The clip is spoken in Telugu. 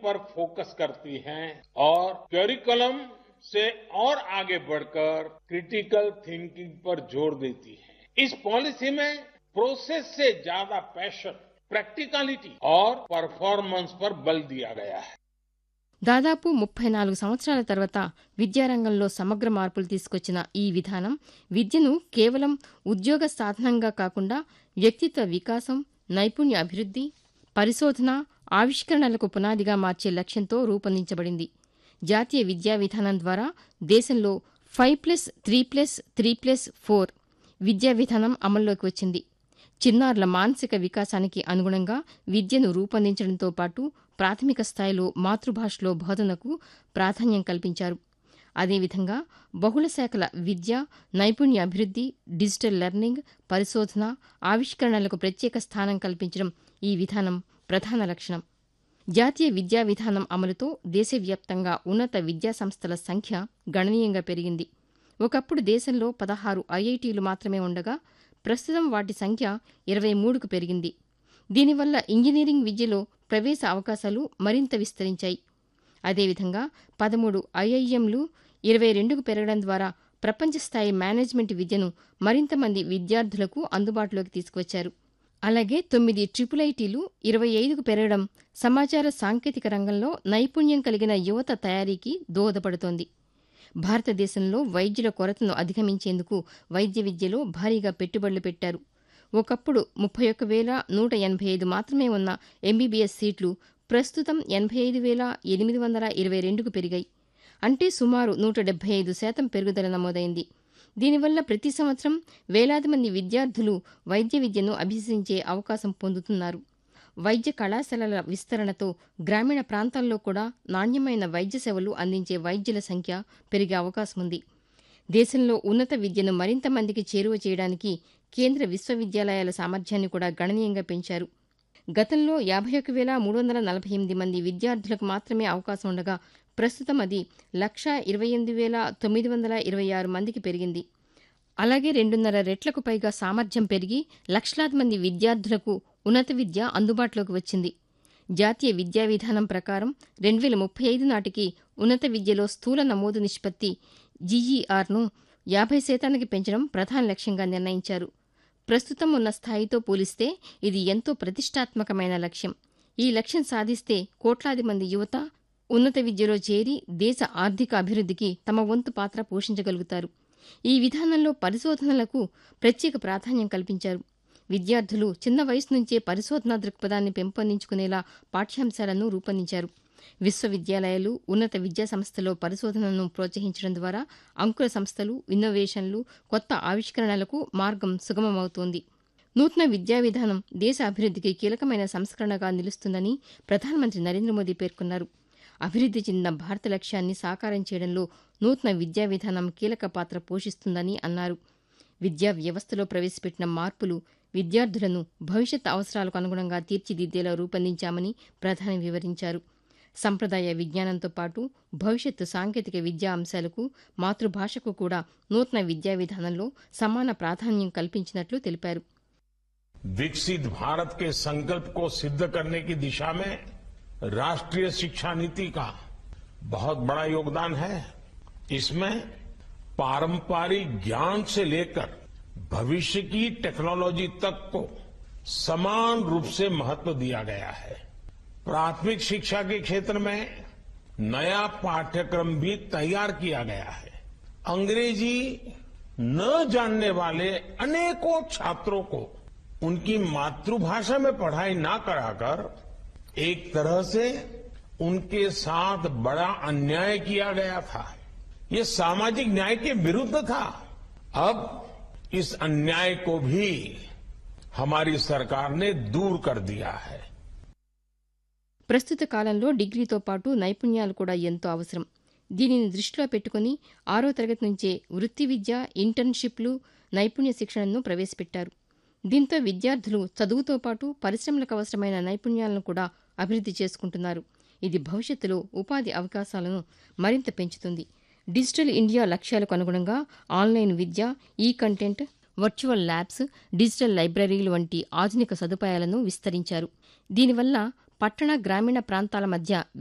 पर फोकस करती हैं और करिकुलम से और आगे बढ़कर क्रिटिकल थिंकिंग पर जोर देती है इस पॉलिसी में प्रोसेस से ज्यादा पैशन प्रैक्टिकलिटी और परफॉर्मेंस पर बल दिया गया है దాదాపు ముప్పై నాలుగు సంవత్సరాల తర్వాత విద్యారంగంలో సమగ్ర మార్పులు తీసుకొచ్చిన ఈ విధానం విద్యను కేవలం ఉద్యోగ సాధనంగా కాకుండా వ్యక్తిత్వ వికాసం నైపుణ్య అభివృద్ది పరిశోధన ఆవిష్కరణలకు పునాదిగా మార్చే లక్ష్యంతో రూపొందించబడింది జాతీయ విద్యా విధానం ద్వారా దేశంలో five plus three plus three plus four విద్యా విధానం అమల్లోకి వచ్చింది చిన్నారుల మానసిక వికాసానికి అనుగుణంగా విద్యను రూపొందించడంతో పాటు ప్రాథమిక స్థాయిలో మాతృభాషలో బోధనకు ప్రాధాన్యం కల్పించారు అదేవిధంగా బహుళ శాఖల విద్య నైపుణ్య అభివృద్ది డిజిటల్ లెర్నింగ్ పరిశోధన ఆవిష్కరణలకు ప్రత్యేక స్థానం కల్పించడం ఈ విధానం ప్రధాన లక్షణం జాతీయ విద్యా విధానం అమలుతో దేశవ్యాప్తంగా ఉన్నత విద్యా సంస్థల సంఖ్య గణనీయంగా పెరిగింది ఒకప్పుడు దేశంలో పదహారు ఐఐటీలు మాత్రమే ఉండగా ప్రస్తుతం వాటి సంఖ్య ఇరవై మూడుకు పెరిగింది దీనివల్ల ఇంజనీరింగ్ విద్యలో ప్రవేశ అవకాశాలు మరింత విస్తరించాయి అదేవిధంగా పదమూడు ఐఐఎంలు ఇరవై రెండుకు పెరగడం ద్వారా ప్రపంచ స్థాయి మేనేజ్మెంట్ విద్యను మరింత మంది విద్యార్థులకు అందుబాటులోకి తీసుకువచ్చారు అలాగే తొమ్మిది ట్రిపుల్ ఐటీలు ఇరవై ఐదుకు పెరగడం సమాచార సాంకేతిక రంగంలో నైపుణ్యం కలిగిన యువత తయారీకి దోహదపడుతోంది భారతదేశంలో వైద్యుల కొరతను అధిగమించేందుకు వైద్య విద్యలో భారీగా పెట్టుబడులు పెట్టారు ఒకప్పుడు ముప్పై ఒక్క వేల నూట ఎనభై ఐదు మాత్రమే ఉన్న ఎంబీబీఎస్ సీట్లు ప్రస్తుతం ఎనభై ఐదు వేల ఎనిమిది వందల ఇరవై రెండుకు పెరిగాయి అంటే సుమారు నూట డెబ్బై ఐదు శాతం పెరుగుదల నమోదైంది దీనివల్ల ప్రతి సంవత్సరం వేలాది మంది విద్యార్థులు వైద్య విద్యను అభ్యసించే అవకాశం పొందుతున్నారు వైద్య కళాశాలల విస్తరణతో గ్రామీణ ప్రాంతాల్లో కూడా నాణ్యమైన వైద్య సేవలు అందించే వైద్యుల సంఖ్య పెరిగే అవకాశం ఉంది దేశంలో ఉన్నత విద్యను మరింత మందికి చేరువ చేయడానికి కేంద్ర విశ్వవిద్యాలయాల సామర్థ్యాన్ని కూడా గణనీయంగా పెంచారు గతంలో యాభై ఒక వేల మూడు వందల నలభై ఎనిమిది మంది విద్యార్థులకు మాత్రమే అవకాశం ఉండగా ప్రస్తుతం అది లక్ష ఇరవై ఎనిమిది వేల తొమ్మిది వందల ఇరవై ఆరు మందికి పెరిగింది అలాగే రెండున్నర రెట్లకు పైగా సామర్థ్యం పెరిగి లక్షలాది మంది విద్యార్థులకు ఉన్నత విద్య అందుబాటులోకి వచ్చింది జాతీయ విద్యా విధానం ప్రకారం రెండు వేల ముప్పై ఐదు నాటికి ఉన్నత విద్యలో స్థూల నమోదు నిష్పత్తి జీఈఆర్ను యాభై శాతానికి పెంచడం ప్రధాన లక్ష్యంగా నిర్ణయించారు ప్రస్తుతం ఉన్న స్థాయితో పోలిస్తే ఇది ఎంతో ప్రతిష్టాత్మకమైన లక్ష్యం ఈ లక్ష్యం సాధిస్తే కోట్లాది మంది యువత ఉన్నత విద్యలో చేరి దేశ ఆర్థిక అభివృద్ధికి తమ వంతు పాత్ర పోషించగలుగుతారు ఈ విధానంలో పరిశోధనలకు ప్రత్యేక ప్రాధాన్యం కల్పించారు విద్యార్థులు చిన్న వయసు నుంచే పరిశోధనా దృక్పథాన్ని పెంపొందించుకునేలా పాఠ్యాంశాలను రూపొందించారు విశ్వవిద్యాలయాలు ఉన్నత విద్యా సంస్థలో పరిశోధనను ప్రోత్సహించడం ద్వారా అంకుర సంస్థలు ఇన్నోవేషన్లు కొత్త ఆవిష్కరణలకు మార్గం సుగమమవుతోంది నూతన విద్యా విధానం దేశ అభివృద్ధికి కీలకమైన సంస్కరణగా నిలుస్తుందని ప్రధానమంత్రి నరేంద్ర మోదీ పేర్కొన్నారు అభివృద్ది చెందిన భారత లక్ష్యాన్ని సాకారం చేయడంలో నూతన విద్యా విధానం కీలక పాత్ర పోషిస్తుందని అన్నారు విద్యా వ్యవస్థలో ప్రవేశపెట్టిన మార్పులు విద్యార్థులను భవిష్యత్ అవసరాలకు అనుగుణంగా తీర్చిదిద్దేలా రూపొందించామని ప్రధాని వివరించారు సంప్రదాయ విజ్ఞానంతో పాటు భవిష్యత్తు సాంకేతిక విద్యా అంశాలకు మాతృభాషకు కూడా నూతన విద్యా విధానంలో సమాన ప్రాధాన్యం కల్పించినట్లు తెలిపారు विकसित भारत के संकल्प को सिद्ध करने की दिशा में राष्ट्रीय शिक्षा नीति का बहुत बड़ा योगदान है इसमें पारंपरिक ज्ञान से लेकर भविष्य की टेक्नोलॉजी तक को समान रूप से महत्व दिया गया है प्राथमिक शिक्षा के क्षेत्र में नया पाठ्यक्रम भी तैयार किया गया है अंग्रेजी न जानने वाले अनेकों छात्रों को उनकी मातृभाषा में पढ़ाई ना कराकर एक तरह से उनके साथ बड़ा अन्याय किया गया था ये सामाजिक न्याय के विरुद्ध था अब इस अन्याय को भी हमारी सरकार ने दूर कर दिया है ప్రస్తుత కాలంలో డిగ్రీతో పాటు నైపుణ్యాలు కూడా ఎంతో అవసరం దీనిని దృష్టిలో పెట్టుకుని ఆరో తరగతి నుంచే వృత్తి విద్య ఇంటర్న్షిప్లు నైపుణ్య శిక్షణను ప్రవేశపెట్టారు దీంతో విద్యార్థులు చదువుతో పాటు పరిశ్రమలకు అవసరమైన నైపుణ్యాలను కూడా అభివృద్ది చేసుకుంటున్నారు ఇది భవిష్యత్తులో ఉపాధి అవకాశాలను మరింత పెంచుతుంది డిజిటల్ ఇండియా లక్ష్యాలకు అనుగుణంగా ఆన్లైన్ విద్య ఈ కంటెంట్ వర్చువల్ ల్యాబ్స్ డిజిటల్ లైబ్రరీలు వంటి ఆధునిక సదుపాయాలను విస్తరించారు దీనివల్ల పట్టణ గ్రామీణ ప్రాంతాల మధ్య